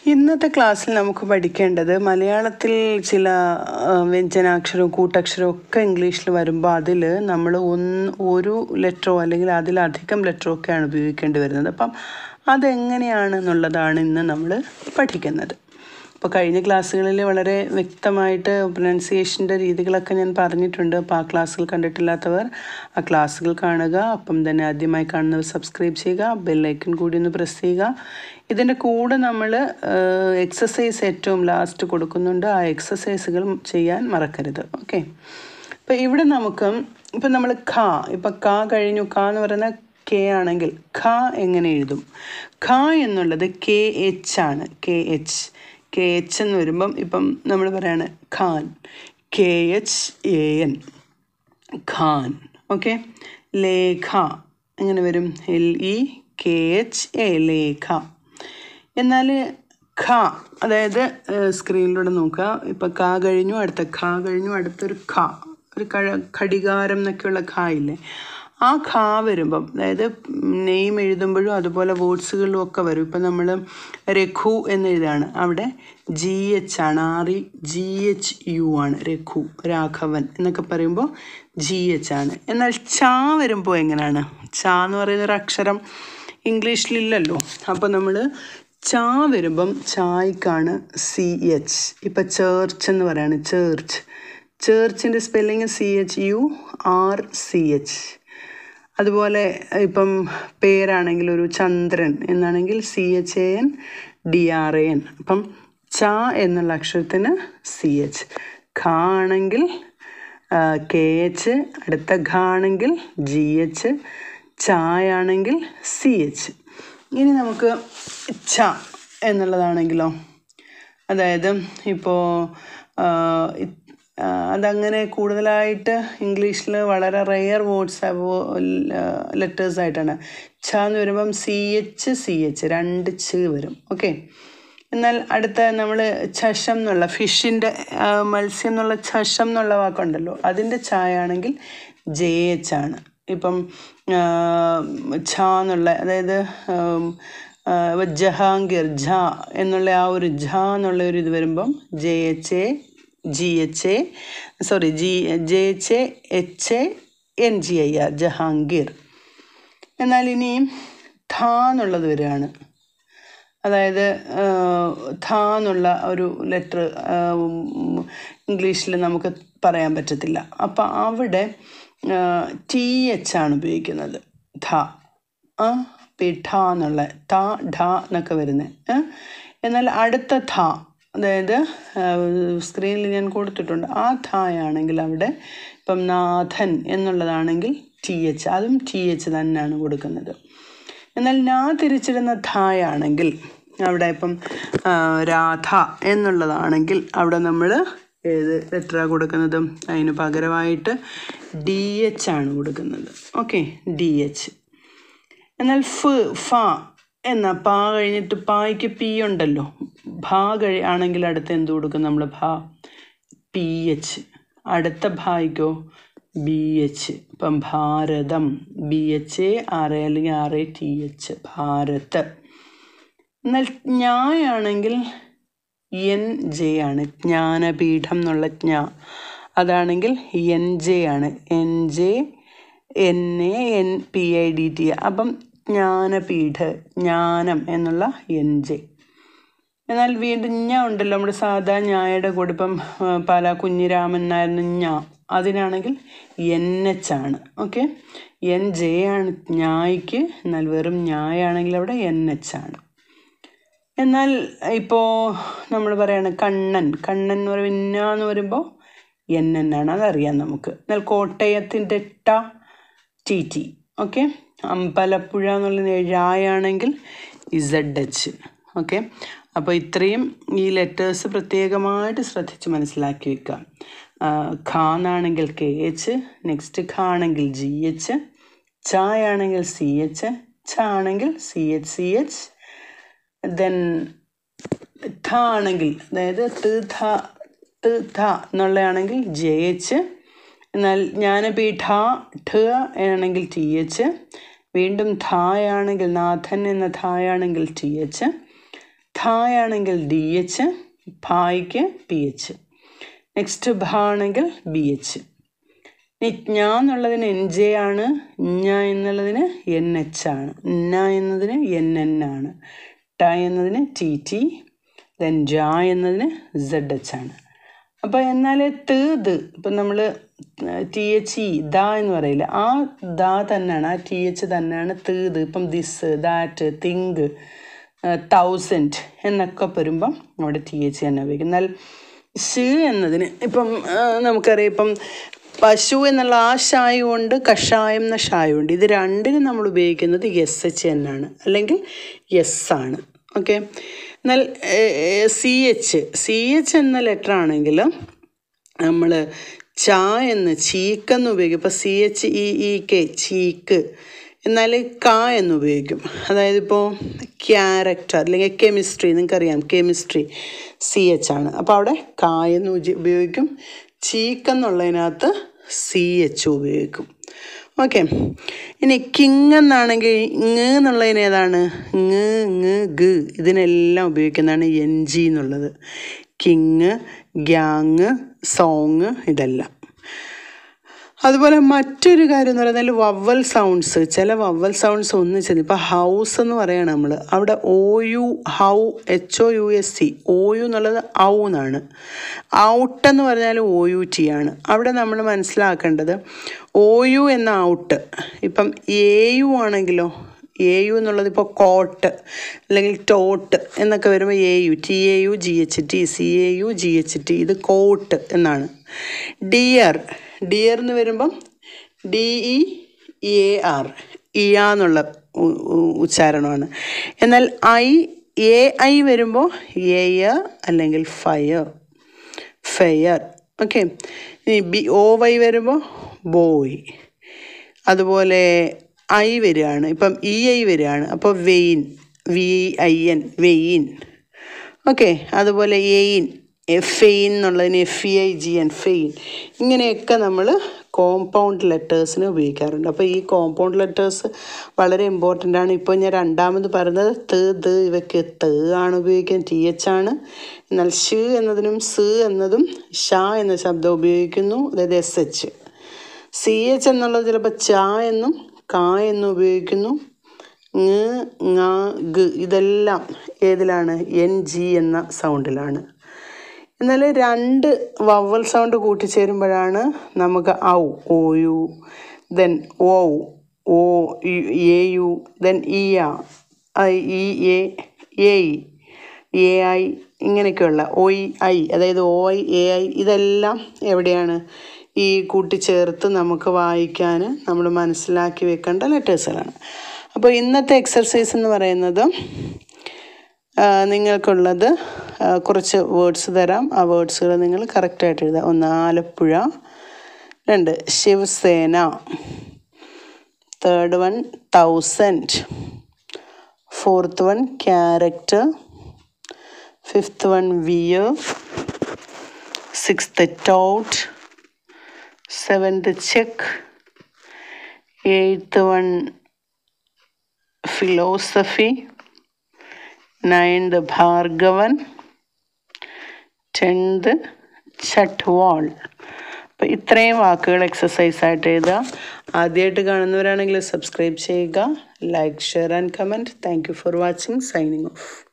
ഇന്നത്തെ ക്ലാസ്സിൽ നമുക്ക് പഠിക്കേണ്ടത് മലയാളത്തിൽ ചില ആ, വ്യഞ്ജനാക്ഷരവും കൂട്ടക്ഷരവും ഒക്കെ ഇംഗ്ലീഷിൽ വരുമ്പോൾ അതിൽ നമ്മൾ ഒന്ന് ഒരു ലെറ്ററോ അല്ലെങ്കിൽ അതിലധികം ലെറ്ററോ ഒക്കെയാണ് ഉപയോഗിക്കേണ്ടി വരുന്നത് അപ്പം അതെങ്ങനെയാണ് എന്നുള്ളതാണ് ഇന്ന് നമ്മൾ പഠിക്കുന്നത് അപ്പോൾ കഴിഞ്ഞ ക്ലാസ്സുകളിൽ വളരെ വ്യക്തമായിട്ട് പ്രൊനൗൺസിയേഷൻ്റെ രീതികളൊക്കെ ഞാൻ പറഞ്ഞിട്ടുണ്ട് അപ്പോൾ ആ ക്ലാസ്സുകൾ കണ്ടിട്ടില്ലാത്തവർ ആ ക്ലാസ്സുകൾ കാണുക അപ്പം തന്നെ ആദ്യമായി കാണുന്നവർ സബ്സ്ക്രൈബ് ചെയ്യുക ബെല്ലൈക്കൺ കൂടി ഒന്ന് പ്രസ് ചെയ്യുക ഇതിൻ്റെ കൂടെ നമ്മൾ എക്സസൈസ് ഏറ്റവും ലാസ്റ്റ് കൊടുക്കുന്നുണ്ട് ആ എക്സസൈസുകൾ ചെയ്യാൻ മറക്കരുത് ഓക്കെ അപ്പോൾ ഇവിടെ നമുക്ക് ഇപ്പം നമ്മൾ ഖ ഇപ്പം ക കഴിഞ്ഞു ക എന്ന് പറയുന്ന കെ ആണെങ്കിൽ ഖ എങ്ങനെ എഴുതും ഖ എന്നുള്ളത് കെ എച്ച് ആണ് കെ എച്ച് കെ എച്ച് എന്ന് വരുമ്പം ഇപ്പം നമ്മൾ പറയാണ് Khan K H A N Khan okay Lekha എങ്ങനെ വരും L E K H A Lekha എന്നാൽ ഖ അതായത് സ്ക്രീനിലൂടെ നോക്കുക ഇപ്പം ക കഴിഞ്ഞു അടുത്ത ഖ കഴിഞ്ഞു അടുത്തൊരു ഖ ഒരു കഴ ഘടികാരം എന്നൊക്കെയുള്ള ഖ ഇല്ലേ ആ ഖ വരുമ്പം അതായത് നെയിം എഴുതുമ്പോഴും അതുപോലെ വേർഡ്സുകളിലും ഒക്കെ വരും ഇപ്പം നമ്മൾ രഘു എന്നെഴുതാണ് അവിടെ ജി എച്ച് ആണ് R E G H U ആണ് രഘു രാഘവൻ എന്നൊക്കെ പറയുമ്പോൾ ജി എച്ച് ആണ് എന്നാൽ ച വരുമ്പോൾ എങ്ങനെയാണ് ച എന്ന് പറയുന്ന ഒരു അക്ഷരം ഇംഗ്ലീഷിലില്ലല്ലോ അപ്പോൾ നമ്മൾ ച വരുമ്പം ചായ്ക്കാണ് സി എച്ച് ഇപ്പം ചേർച്ച് എന്ന് പറയാണ് ചേർച്ച് ചേർച്ചിൻ്റെ spelling C H U R C H അതുപോലെ ഇപ്പം പേരാണെങ്കിൽ ഒരു ചന്ദ്രൻ എന്നാണെങ്കിൽ C H A N D R A N അപ്പം ച എന്നുള്ള അക്ഷരത്തിന് സി എച്ച് ഖ ആണെങ്കിൽ കെ എച്ച് അടുത്ത ഘ ആണെങ്കിൽ ജി എച്ച് ചായാണെങ്കിൽ സി എച്ച് ഇനി നമുക്ക് ച എന്നുള്ളതാണെങ്കിലോ അതായത് ഇപ്പോൾ അതങ്ങനെ കൂടുതലായിട്ട് ഇംഗ്ലീഷിൽ വളരെ റെയർ വേർഡ്സ് ലെറ്റേഴ്സ് ആയിട്ടാണ് ഛ എന്ന് വരുമ്പം സി എച്ച് സി എച്ച് രണ്ട് ച് വരും ഓക്കെ എന്നാൽ അടുത്ത നമ്മൾ ചഷം എന്നുള്ള ഫിഷിൻ്റെ മത്സ്യം എന്നുള്ള ചഷം എന്നുള്ള വാക്കുണ്ടല്ലോ അതിൻ്റെ ചായാണെങ്കിൽ ജെ എച്ച് ആണ് ഇപ്പം ഛ എന്നുള്ള അതായത് ജഹാംഗീർ ഝ എന്നുള്ള ആ ഒരു ഝ എന്നുള്ള ഒരു ഇത് വരുമ്പം J H A G H A sorry G J H A H A N G I R Jahangir എന്നാൽ ഇനിയും ധ എന്നുള്ളത് വരികയാണ് അതായത് ധ എന്നുള്ള ഒരു ലെറ്റർ ഇംഗ്ലീഷിൽ നമുക്ക് പറയാൻ പറ്റത്തില്ല അപ്പം അവിടെ ടി എച്ച് ആണ് ഉപയോഗിക്കുന്നത് ധ ആ പിഠ എന്നുള്ള ത ഢ എന്നൊക്കെ വരുന്നത് എന്നാൽ അടുത്ത ധ അതായത് സ്ക്രീനിൽ ഞാൻ കൊടുത്തിട്ടുണ്ട് ആ ധായാണെങ്കിൽ അവിടെ ഇപ്പം നാഥൻ എന്നുള്ളതാണെങ്കിൽ ടി എച്ച് അതും ടി എച്ച് തന്നെയാണ് കൊടുക്കുന്നത് എന്നാൽ നാ തിരിച്ചിടുന്ന ധായാണെങ്കിൽ അവിടെ ഇപ്പം രാധ എന്നുള്ളതാണെങ്കിൽ അവിടെ നമ്മൾ ഏത് ലെറ്ററാണ് കൊടുക്കുന്നത് അതിന് പകരമായിട്ട് ഡി എച്ച് ആണ് കൊടുക്കുന്നത് ഓക്കെ ഡി എച്ച് എന്നാൽ ഫ് ഫ എന്ന പാ കഴിഞ്ഞിട്ട് പായ്ക്ക് പി ഉണ്ടല്ലോ ഭാ കഴി ആണെങ്കിൽ അടുത്ത് എന്ത് കൊടുക്കും നമ്മൾ ഭാ പി എച്ച് അടുത്ത ഭായ്ക്കോ ബി എച്ച് ഇപ്പം Bharatam B H A R A അല്ലെങ്കിൽ R A T H Bharat എന്നാൽ ജ്ഞായാണെങ്കിൽ എൻ ജെ ആണ് ജ്ഞാനപീഠം എന്നുള്ള ജ്ഞ അതാണെങ്കിൽ എൻ ജെ ആണ് N J N A N P I D T അപ്പം ജ്ഞാനപീഠ ജ്ഞാനം എന്നുള്ള എൻ ജെ എന്നാൽ വീണ്ടും ഞ ഉണ്ടല്ലോ നമ്മുടെ സാധാ ഞായയുടെ കൂടെ ഇപ്പം പല കുഞ്ഞിരാമൻ നായർ ഞ അതിനാണെങ്കിൽ എൻ എച്ച് ആണ് ഓക്കെ എൻ ജെ ആണ് ഞായ്ക്ക് എന്നാൽ വെറും ഞായാണെങ്കിൽ അവിടെ എൻ എച്ച് ആണ് എന്നാൽ ഇപ്പോൾ നമ്മൾ പറയാണ് കണ്ണൻ കണ്ണൻ എന്ന് പറയുമ്പോൾ എന്ന് വരുമ്പോൾ എൻ എൻ ആണ് അതറിയാം നമുക്ക് എന്നാൽ കോട്ടയത്തിൻ്റെ ട ടി ടി ഓക്കെ അമ്പലപ്പുഴ എന്നുള്ള രായാണെങ്കിൽ ഇസഡ് എച്ച് ഓക്കെ അപ്പോൾ ഇത്രയും ഈ ലെറ്റേഴ്സ് പ്രത്യേകമായിട്ട് ശ്രദ്ധിച്ച് മനസ്സിലാക്കി വെക്കുക ഖ എന്നാണെങ്കിൽ കെ എച്ച് നെക്സ്റ്റ് ഖ ആണെങ്കിൽ ജി എച്ച് ചായ ആണെങ്കിൽ സി എച്ച് ഛ ആണെങ്കിൽ C H C H then ഥ ആണെങ്കിൽ അതായത് ത് ഥ ത് ഥ എന്നുള്ളതാണെങ്കിൽ ജെ എച്ച് എന്നാൽ ജ്ഞാനപീഠ ഠ ആണെങ്കിൽ ടി എച്ച് വീണ്ടും ധായാണെങ്കിൽ നാഥൻ എന്ന ധായാണെങ്കിൽ ടി എച്ച് ഥായാണെങ്കിൽ ഡി എച്ച് ഭായ്ക്ക് പി എച്ച് നെക്സ്റ്റ് ഭ ആണെങ്കിൽ ബി എച്ച് ഇനി ജ്ഞ എന്നുള്ളതിന് എൻ ജെ ആണ് ഞ എന്നുള്ളതിന് എൻ എച്ച് ആണ് ന എന്നതിന് എൻ എൻ ആണ് ട എന്നതിന് ടി ടി ദെൻ ജ എന്നതിന് സെഡ് എച്ച് ആണ് അപ്പോൾ എന്നാൽ ത് ദ് ഇപ്പം നമ്മൾ ടി എച്ച് ഇ ദ എന്ന് പറയില്ല ആ ദ തന്നെയാണ് ആ ടി എച്ച് തന്നെയാണ് ത് ദ് ഇപ്പം ദിസ് ദാറ്റ് തിങ്ക് തൗസൻഡ് എന്നൊക്കെ വരുമ്പം അവിടെ ടി എച്ച് തന്നെ ഉപയോഗിക്കും എന്നാൽ ഷ് എന്നതിന് ഇപ്പം ആ, നമുക്കറിയാം ഇപ്പം പശു എന്നുള്ള ആ ഷായും ഉണ്ട് കഷായം എന്ന ഷായും ഉണ്ട് ഇത് രണ്ടിനും നമ്മൾ ഉപയോഗിക്കുന്നത് എസ് എച്ച് എന്നാണ് അല്ലെങ്കിൽ എസ് ആണ് ഓക്കെ എന്നാൽ സി എച്ച് സി എച്ച് എന്ന ലെറ്റർ ആണെങ്കിൽ നമ്മൾ ച എന്ന് ചീക്കെന്ന് ഉപയോഗിക്കും ഇപ്പോൾ C H E E K cheek എന്നാൽ ക എന്ന് ഉപയോഗിക്കും അതായത് ഇപ്പോൾ ക്യാരക്ടർ അല്ലെങ്കിൽ കെമിസ്ട്രി നിങ്ങൾക്കറിയാം കെമിസ്ട്രി സി എച്ച് ആണ് അപ്പോൾ അവിടെ ക എന്ന് ഉജി- ഉപയോഗിക്കും ചീക്കെന്നുള്ളതിനകത്ത് സി എച്ച് ഉപയോഗിക്കും ഓക്കെ ഇനി കിങ് എന്നാണെങ്കിൽ ഇങ് എന്നുള്ളതിന് ഏതാണ് ഇങ് ഇങ് ഗ ഇതിനെല്ലാം ഉപയോഗിക്കുന്നതാണ് എൻ ജി എന്നുള്ളത് കിങ് ഗ്യാങ് സോങ് ഇതെല്ലാം അതുപോലെ മറ്റൊരു കാര്യം എന്ന് പറഞ്ഞാൽ വവ്വൽ സൗണ്ട്സ് ചില വവ്വൽ സൗണ്ട്സ് ഒന്നിച്ചത് ഇപ്പോൾ ഹൗസ് എന്ന് പറയണം നമ്മൾ അവിടെ O U how H O U S C O U എന്നുള്ളത് ഔ എന്നാണ് ഔട്ട് എന്ന് പറഞ്ഞാൽ ഒ യു ടി ആണ് അവിടെ നമ്മൾ മനസ്സിലാക്കേണ്ടത് ഒ യു എന്ന ഔട്ട് ഇപ്പം എ യു ആണെങ്കിലോ എ യു എന്നുള്ളത് ഇപ്പോൾ കോട്ട് അല്ലെങ്കിൽ ടോട്ട് എന്നൊക്കെ വരുമ്പോൾ A U T A U G H T C A U G H T ഇത് കോട്ട് എന്നാണ് ഡിയർ ഡിയർ എന്ന് വരുമ്പം ഡി ഇ എ ആർ ഇയ എന്നുള്ള ഉ- ഉ- ഉച്ചാരണമാണ് എന്നാൽ ഐ എ ഐ വരുമ്പോൾ എയ അല്ലെങ്കിൽ ഫയർ ഫെയർ ഓക്കെ ഇനി ബി ഒ വൈ വരുമ്പോൾ ബോയ് അതുപോലെ ഐ വരികയാണ് ഇപ്പം ഇ ഐ വരികയാണ് അപ്പോൾ vein V I N vein okay അതുപോലെ എയിൻ എഫ് എയിൻ എന്നുള്ളതിന് F E I G N feign ഇങ്ങനെയൊക്കെ നമ്മൾ കോമ്പൗണ്ട് ലെറ്റേഴ്സിന് ഉപയോഗിക്കാറുണ്ട് അപ്പോൾ ഈ കോമ്പൗണ്ട് ലെറ്റേഴ്സ് വളരെ ഇമ്പോർട്ടൻ്റ് ആണ് ഇപ്പോൾ ഞാൻ രണ്ടാമത് പറഞ്ഞത് ത് ത് ഇവയ്ക്ക് ത് ആണ് ഉപയോഗിക്കുന്നത് ടി എച്ച് ആണ് എന്നാൽ ഷ് എന്നതിനും സ് എന്നതും ഷ എന്ന ശബ്ദം ഉപയോഗിക്കുന്നു അതായത് എസ് എച്ച് സി എച്ച് എന്നുള്ളത് ചിലപ്പോൾ ച എന്നും ക എന്നും ഉപയോഗിക്കുന്നു ങ് ങ ഗ ഇതെല്ലാം ഏതിലാണ് എൻ ജി എന്ന സൗണ്ടിലാണ് എന്നാൽ രണ്ട് വവൽ സൗണ്ട് കൂട്ടിച്ചേരുമ്പോഴാണ് നമുക്ക് ഔ O U then O O A U then E A I E A A E A I ഇങ്ങനെയൊക്കെയുള്ള ഒ ഇ ഐ അതായത് ഒ ഐ എ ഐ ഇതെല്ലാം എവിടെയാണ് ഈ കൂട്ടിച്ചേർത്ത് നമുക്ക് വായിക്കാൻ നമ്മൾ മനസ്സിലാക്കി വെക്കേണ്ട ലെറ്റേഴ്സുകളാണ് അപ്പോൾ ഇന്നത്തെ എക്സർസൈസ് എന്ന് പറയുന്നത് ആ, നിങ്ങൾക്കുള്ളത് ആ, കുറച്ച് വേർഡ്സ് തരാം ആ വേർഡ്സുകൾ നിങ്ങൾ കറക്റ്റായിട്ട് എഴുതുക ഒന്ന് ആലപ്പുഴ രണ്ട് Shiv Sena third one thousand fourth one character fifth one wear sixth taut seventh check eighth one philosophy ninth Bhargavan tenth ചട്ട്വാൾ അപ്പോൾ ഇത്രയും വാക്കുകൾ എക്സസൈസ് ആയിട്ട് എഴുതുക ആദ്യമായിട്ട് കാണുന്നവരാണെങ്കിൽ സബ്സ്ക്രൈബ് ചെയ്യുക like share and comment thank you for watching signing of